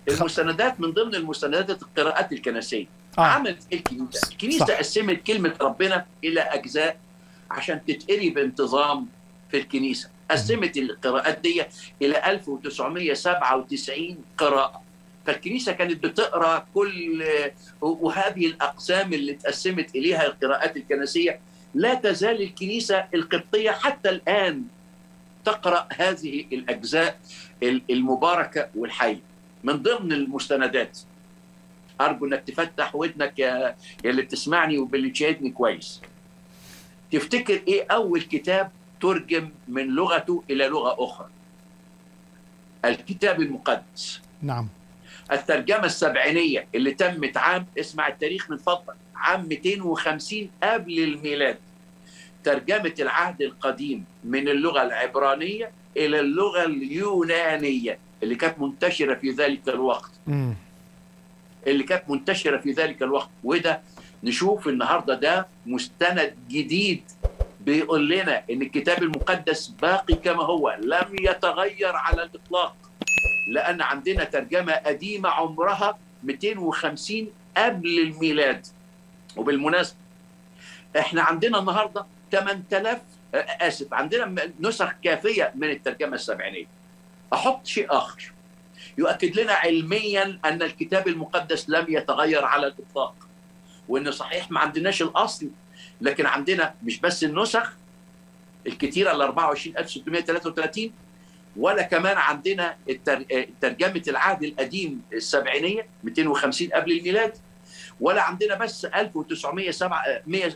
المستندات من ضمن المستندات القراءات الكنسيه آه. عملت الكنيسه الكنيسه صح. قسمت كلمه ربنا الى اجزاء عشان تتقري بانتظام في الكنيسه قسمت القراءات دي الى 1997 قراءه فالكنيسه كانت بتقرا كل وهذه الاقسام اللي اتقسمت اليها القراءات الكنسيه لا تزال الكنيسه القبطيه حتى الان تقرا هذه الاجزاء المباركه والحيه من ضمن المستندات ارجو انك تفتح ودنك يا يا اللي بتسمعني وباللي تشاهدني كويس تفتكر ايه اول كتاب ترجم من لغته الى لغه اخرى الكتاب المقدس نعم الترجمه السبعينيه اللي تمت عام اسمع التاريخ من فضلك عام 250 قبل الميلاد ترجمه العهد القديم من اللغه العبرانيه الى اللغه اليونانيه اللي كانت منتشره في ذلك الوقت مم. اللي كانت منتشره في ذلك الوقت وده نشوف النهارده ده مستند جديد بيقول لنا ان الكتاب المقدس باقي كما هو لم يتغير على الاطلاق لان عندنا ترجمه قديمه عمرها 250 قبل الميلاد وبالمناسبه احنا عندنا النهارده 8000 آه، اسف عندنا نسخ كافيه من الترجمه السبعينيه احط شيء اخر يؤكد لنا علميا ان الكتاب المقدس لم يتغير على الاطلاق وان صحيح ما عندناش الاصل لكن عندنا مش بس النسخ الكتيره ال 24633 ولا كمان عندنا التر- ترجمه العهد القديم السبعينيه 250 قبل الميلاد ولا عندنا بس 1907 100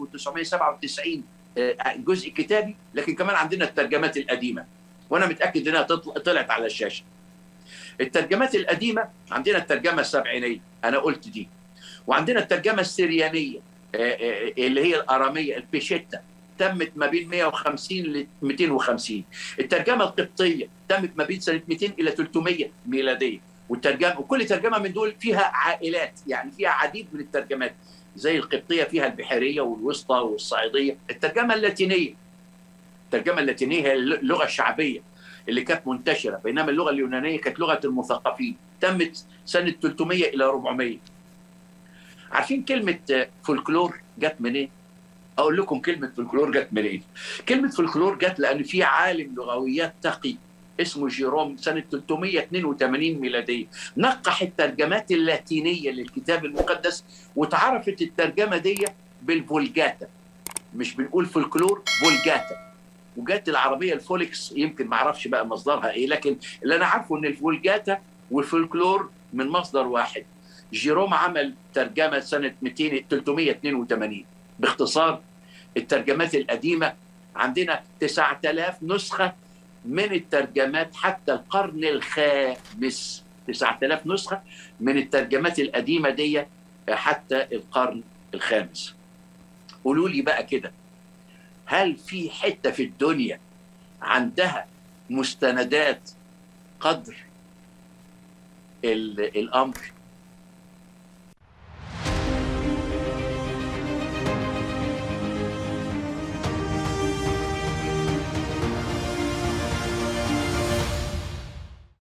1997 جزء كتابي لكن كمان عندنا الترجمات القديمه وانا متاكد انها تطل- طلعت على الشاشه الترجمات القديمه عندنا الترجمه السبعينيه انا قلت دي وعندنا الترجمه السريانيه آه، آه، اللي هي الاراميه البيشيتا تمت ما بين 150 ل 250 الترجمه القبطيه تمت ما بين سنه 200 الى 300 ميلاديه والترجمه وكل ترجمه من دول فيها عائلات يعني فيها عديد من الترجمات زي القبطيه فيها البحيريه والوسطى والصعيديه الترجمه اللاتينيه الترجمه اللاتينيه هي اللغه الشعبيه اللي كانت منتشره بينما اللغه اليونانيه كانت لغه المثقفين تمت سنه 300 الى 400 عارفين كلمه فولكلور جت منين؟ اقول لكم كلمه فولكلور جت منين؟ كلمه فولكلور جت لان في عالم لغويات تقي اسمه جيروم سنه 382 ميلاديه نقح الترجمات اللاتينيه للكتاب المقدس واتعرفت الترجمه دي بالفولجاتا مش بنقول فولكلور فولجاتا وجات العربيه الفولكس يمكن ما اعرفش بقى مصدرها ايه لكن اللي انا عارفه ان الفولجاتا والفولكلور من مصدر واحد جيروم عمل ترجمه سنه 200 382 باختصار الترجمات القديمه عندنا 9000 نسخه من الترجمات حتى القرن الخامس 9000 نسخه من الترجمات القديمه دي حتى القرن الخامس قولوا لي بقى كده هل في حته في الدنيا عندها مستندات قدر ال- الامر